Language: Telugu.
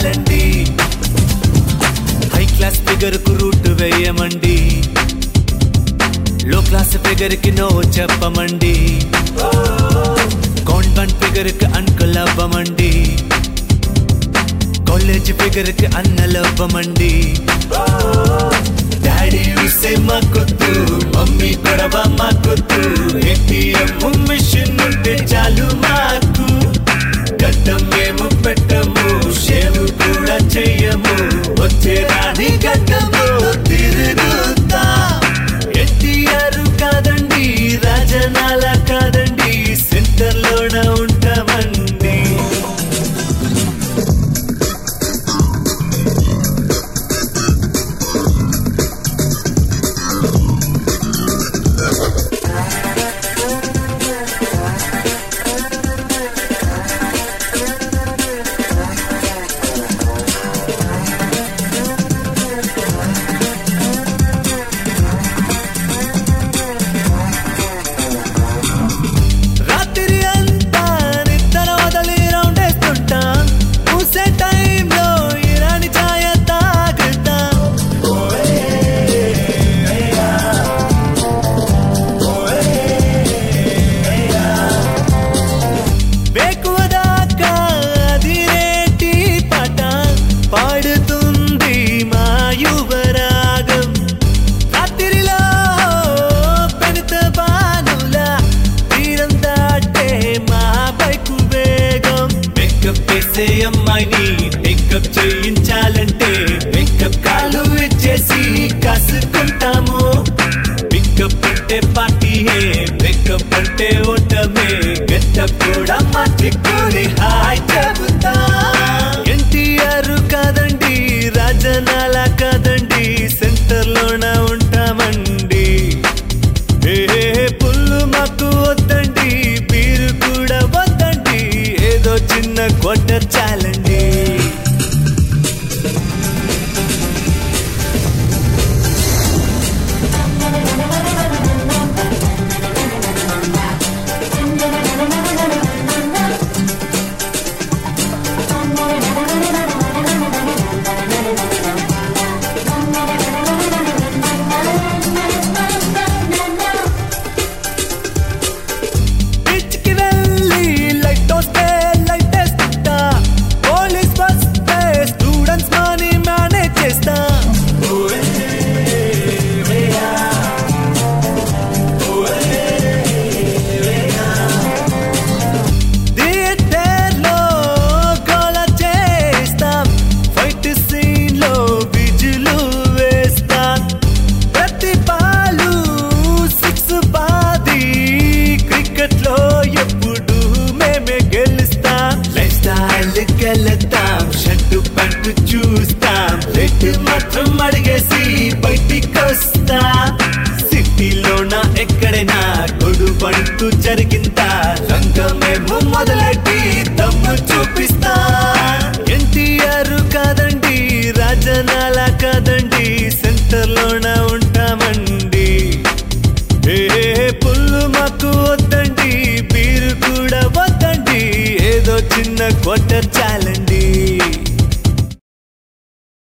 చాలండి హై క్లాస్ ఫిగర్ కు రూట్ వేయమండి లో క్లాస్ ఫిగర్ కి నో చెప్పమండి కాన్వెంట్ ఫిగర్ కి అంకుల్ అవ్వమండి కాలేజ్ ఫిగర్ కి అన్నలవ్వమండి డాడీ విసే మా కొద్దు మమ్మీ గొడవ మా కొద్దు ఏటీఎం మిషన్ ఉంటే చాలు మాకు గడ్డం మేము పెట్టము షేవు కూడా చెయ్యము వచ్చే రాని గడ్డము తిరుగుతా ఎన్టీఆర్ కాదండి రాజనాల కాదండి సెంటర్ లోన ఉంటామండి రాత్రి అంతా నిద్ర వదలి రౌండ్ వేస్తుంటా చూసే టైంలో ఇరాని ఛాయ తాగుతా వేకువ దాకా అది రేటి పాట పాడుతుంది మా యువరాగం రాత్రిలో పెనుత బానుల తీరం దాటే మా బైకు వేగం మేకప్ వేసే అమ్మాయిని మేకప్ చేయించాలంటే మేకప్ కాలు ఇచ్చేసి కాసుకుంటాము పికప్ అంటే పార్టీయే మేకప్ అంటే ఓటమే గెటప్ కూడా మార్చుకొని హాయ్ చెబుతా ఎన్టీఆర్ కాదండి రాజనాల కాదండి సెంటర్ లోన ఉంటామండి ఏ పుల్లు మాకు వద్దండి బీరు కూడా వద్దండి ఏదో చిన్న కొట్ట చాలండి బీచ్కి వెళ్ళి లైట్ వస్తే లైట్ వేస్తుంటా పోలీస్ వస్తే స్టూడెంట్స్ మనీ మేనేజ్ చేస్తా థియేటర్లో గోల చేస్తాం ఫైట్ సీన్ లో విజులు వేస్తాం ప్రతి బాలు సిక్స్ బాది క్రికెట్ లో ఎప్పుడు మేమే గెలుస్తాం లైఫ్ స్టైల్ గెలుతాం షర్టు పంటు చూస్తాం రెడ్ మాత్రం అడిగేసి బయటికి వస్తాం సిటీలోన ఎక్కడైనా గొడు పంటు జరిగిందా రంగమేమో మొదలెట్టి దమ్ము చూపిస్తా